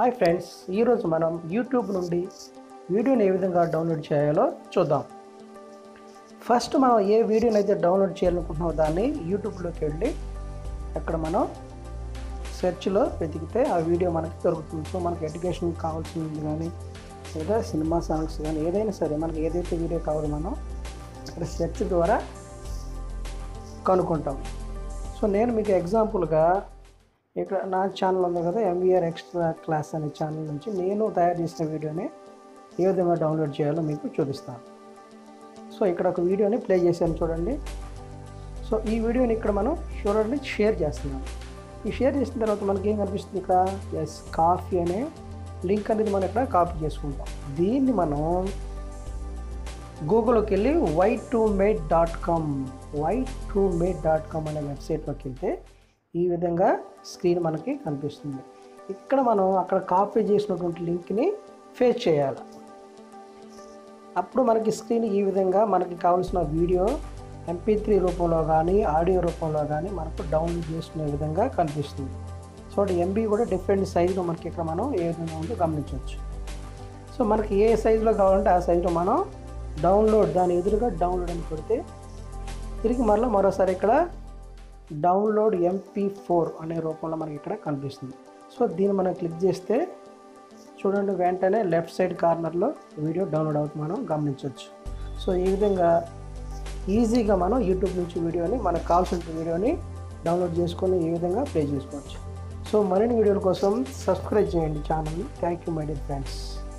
hi friends ఈరోజు మనం YouTube నుండి వీడియోని ఏ విధంగా డౌన్లోడ్ చేయాలో చూద్దాం ఫస్ట్ మనం ఏ వీడియోని అయితే డౌన్లోడ్ చేయాలనుకుంటున్నామో దాన్ని యూట్యూబ్లోకి వెళ్ళి అక్కడ మనం సెర్చ్లో వెతికితే ఆ వీడియో మనకి దొరుకుతుంది సో మనకి ఎడ్యుకేషన్ కావాల్సింది కానీ లేదా సినిమా సాంగ్స్ కానీ ఏదైనా సరే మనకి ఏదైతే వీడియో కావాలో మనం అక్కడ సెర్చ్ ద్వారా కనుక్కుంటాం సో నేను మీకు ఎగ్జాంపుల్గా ఇక్కడ నా ఛానల్ ఉంది కదా ఎంవీఆర్ ఎక్స్ట్రా క్లాస్ అనే ఛానల్ నుంచి నేను తయారు చేసిన వీడియోని ఏ విధంగా డౌన్లోడ్ చేయాలో మీకు చూపిస్తాను సో ఇక్కడ ఒక వీడియోని ప్లే చేశాను చూడండి సో ఈ వీడియోని ఇక్కడ మనం చూడండి షేర్ చేస్తున్నాం ఈ షేర్ చేసిన తర్వాత మనకి ఏం కనిపిస్తుంది ఇక్కడ ఎస్ కాఫీ అనే లింక్ అనేది మనం ఇక్కడ కాపీ చేసుకుంటాం దీన్ని మనం గూగుల్కి వెళ్ళి Y two mate dot com Y two mate dot com అనే వెబ్సైట్లోకి వెళ్తే ఈ విధంగా స్క్రీన్ మనకి కనిపిస్తుంది ఇక్కడ మనం అక్కడ కాపీ చేసినటువంటి లింక్ని ఫేస్ చేయాలి అప్పుడు మనకి స్క్రీన్ ఈ విధంగా మనకి కావాల్సిన వీడియో ఎంపీ త్రీ రూపంలో కానీ ఆడియో రూపంలో కానీ మనకు డౌన్లోడ్ చేసుకునే విధంగా కనిపిస్తుంది సో ఎంబీ కూడా డిఫరెంట్ సైజులో మనకి ఇక్కడ మనం ఏ విధంగా ఉందో గమనించవచ్చు సో మనకి ఏ సైజులో కావాలంటే ఆ సైజులో మనం డౌన్లోడ్ దాని ఎదురుగా డౌన్లోడ్ అని కొడితే తిరిగి మరలా మరోసారి ఇక్కడ డౌన్లోడ్ ఎంపీ ఫోర్ అనే రూపంలో మనకి ఇక్కడ కనిపిస్తుంది సో దీన్ని మనం క్లిక్ చేస్తే చూడండి వెంటనే లెఫ్ట్ సైడ్ కార్నర్లో వీడియో డౌన్లోడ్ అవుతుంది మనం గమనించవచ్చు సో ఈ విధంగా ఈజీగా మనం యూట్యూబ్ నుంచి వీడియోని మనకు కావాల్సిన వీడియోని డౌన్లోడ్ చేసుకొని ఈ విధంగా ప్లే చేసుకోవచ్చు సో మరిన్ని వీడియోల కోసం సబ్స్క్రైబ్ చేయండి ఛానల్ని thank you my dear friends